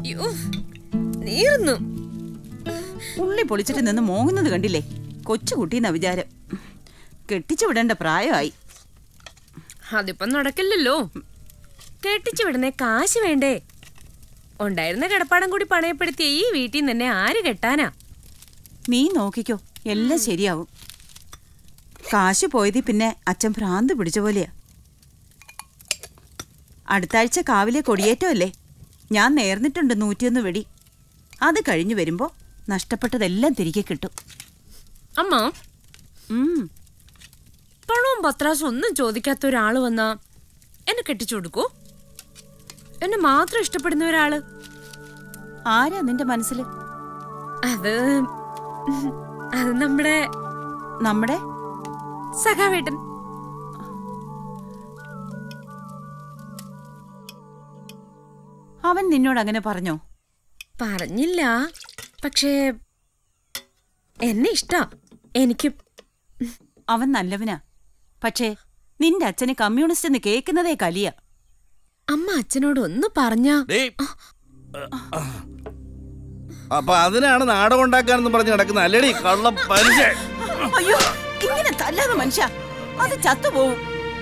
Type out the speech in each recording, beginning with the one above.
അയ്യോ നീർന്നു ഉള്ളി പൊളിച്ചിട്ട് നിന്ന് മോങ്ങുന്നത് കണ്ടില്ലേ കൊച്ചുകുട്ടീന്നാ വിചാരം കെട്ടിച്ചു വിടേണ്ട പ്രായമായി അതിപ്പം നടക്കില്ലല്ലോ കെട്ടിച്ചു വിടുന്നേ കാശ് വേണ്ടേ ഉണ്ടായിരുന്ന കിടപ്പാടം കൂടി പണയപ്പെടുത്തിയ ഈ വീട്ടിൽ നിന്ന് എന്നെ ആര് കെട്ടാനാ നീ നോക്കിക്കോ എല്ലാം ശരിയാവും കാശ് പോയതി പിന്നെ അച്ഛൻ ഭ്രാന്ത് പിടിച്ച പോലെയാ അടുത്ത ആഴ്ച കാവിലെ കൊടിയേറ്റമല്ലേ ഞാൻ നേർന്നിട്ടുണ്ട് നൂറ്റിയൊന്ന് വെടി അത് കഴിഞ്ഞു വരുമ്പോ നഷ്ടപ്പെട്ടതെല്ലാം തിരികെ കിട്ടും അമ്മ ഉം, പണവും പത്രാസും ഒന്നും ചോദിക്കാത്ത ഒരാള് വന്നാ എന്നെ കെട്ടിച്ചു കൊടുക്കൂ എന്നെ മാത്രം ഇഷ്ടപ്പെടുന്ന ഒരാള് ആരാ നിന്റെ മനസ്സിൽ അത് അത് നമ്മുടെ നമ്മുടെ സഖാവേട്ടൻ അവൻ നിന്നോട് അങ്ങനെ പറഞ്ഞോ പറഞ്ഞില്ല പക്ഷേ എന്നെ ഇഷ്ടാ എനിക്ക് അവൻ നല്ലവനാ പക്ഷേ നിന്റെ അച്ഛന് കമ്മ്യൂണിസ്റ്റ് എന്ന് കേൾക്കുന്നതേ കലിയ അമ്മ അച്ഛനോട് ഒന്ന് പറഞ്ഞാ ഡേയ്. അപ്പൊ അതിനാണ് നാടകം ഉണ്ടാക്കാനെന്ന് പറഞ്ഞ് നടക്കുന്ന അല്ലടി കള്ള പലിശ അയ്യോ ഇങ്ങനെ തല്ലാതെ മനുഷ്യ അത് ചത്തുപോവും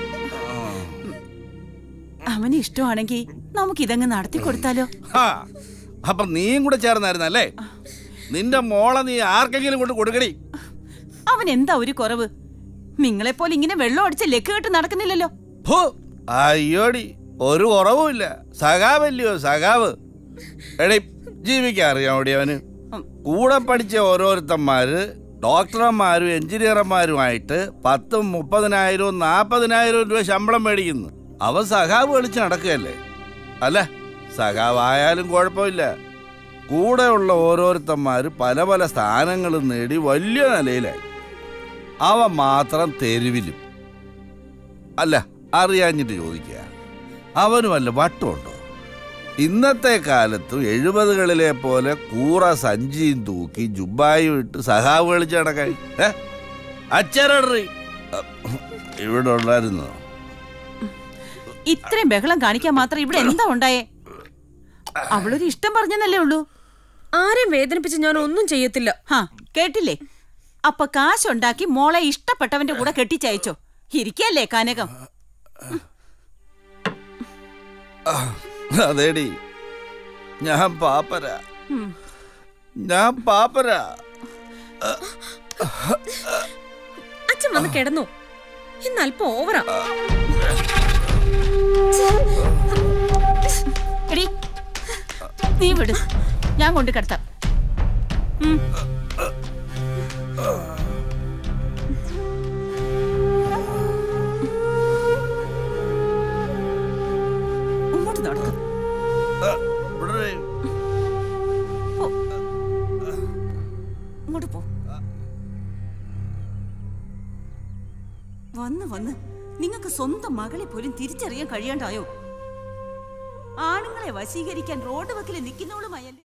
അവന് ഇഷ്ടമാണെങ്കിൽ നമുക്ക് ഇതങ്ങ് നടത്തി കൊടുത്താലോ ഹാ, അപ്പൊ നീയും കൂടെ ചേർന്നായിരുന്നല്ലേ നിന്റെ മോളെ നീ ആർക്കെങ്കിലും കൊണ്ട് കൊടുക്കടി അവൻ എന്താ ഒരു കുറവ് നിങ്ങളെപ്പോലെ ഇങ്ങനെ വെള്ളം അടിച്ച് ലക്ക് കെട്ട് നടക്കുന്നില്ലല്ലോ ഫു, അയ്യോടി ഒരു കുറവുമില്ല സഖാവല്ലയോ സഖാവ് എടേ ജീവിക്കാൻ അറിയാമോടി അവന് ഉം. കൂടെ പഠിച്ച ഓരോരുത്തന്മാര് ഡോക്ടർമാരും എഞ്ചിനീയർമാരുമായിട്ട് പത്തും മുപ്പതിനായിരവും നാൽപ്പതിനായിരവും രൂപ ശമ്പളം മേടിക്കുന്നു അവൻ സഖാവ് കളിച്ച് നടക്കുകയല്ലേ അല്ല സഖാവായാലും കുഴപ്പമില്ല കൂടെയുള്ള ഓരോരുത്തന്മാര് പല പല സ്ഥാനങ്ങളും നേടി വലിയ നിലയിലായി അവൻ മാത്രം തെരുവിലും അല്ല അറിയാഞ്ഞിട്ട് ചോദിക്കുക അവന് വല്ല വട്ടമുണ്ടോ ഇന്നത്തെ കാലത്തും എഴുപതുകളിലെ പോലെ കൂറ സഞ്ചിയും തൂക്കി ജുബായും ഇട്ട് സഹാവ് കളിച്ച് നടക്കാൻ ഏ അച്ചരറി ഇവിടെ ഉണ്ടായിരുന്നു ഇത്രയും ബഹളം കാണിക്കാൻ മാത്രം ഇവിടെ എന്താ ഉണ്ടായേ അവളൊരു ഇഷ്ടം പറഞ്ഞെന്നല്ലേ ഉള്ളൂ ആരെയും വേദനിപ്പിച്ച് ഞാൻ ഒന്നും ചെയ്യത്തില്ല ഹാ കേട്ടില്ലേ അപ്പൊ കാശുണ്ടാക്കി മോളെ ഇഷ്ടപ്പെട്ടവന്റെ കൂടെ കെട്ടിച്ചയച്ചോ ഇരിക്കല്ലേ കനകം അതേടി ഞാൻ പാപ്പര ഉം. ഞാൻ പാപ്പര അച്ഛൻ വന്ന് കിടന്നു ഇന്ന് അല്പം ഓവറാ എടി നീ വിട് ഞാൻ കൊണ്ട് കിടത്താം ഉം. ഇങ്ങോട്ട് നടക്കും ഇവിടെ ഇങ്ങോട്ട് പോ വന്ന് വന്ന് നിങ്ങൾക്ക് സ്വന്തം മകളെ പോലും തിരിച്ചറിയാൻ കഴിയാണ്ടായോ ആണുങ്ങളെ വശീകരിക്കാൻ റോഡ് വക്കിൽ നിൽക്കുന്നവളുമായല്ലേ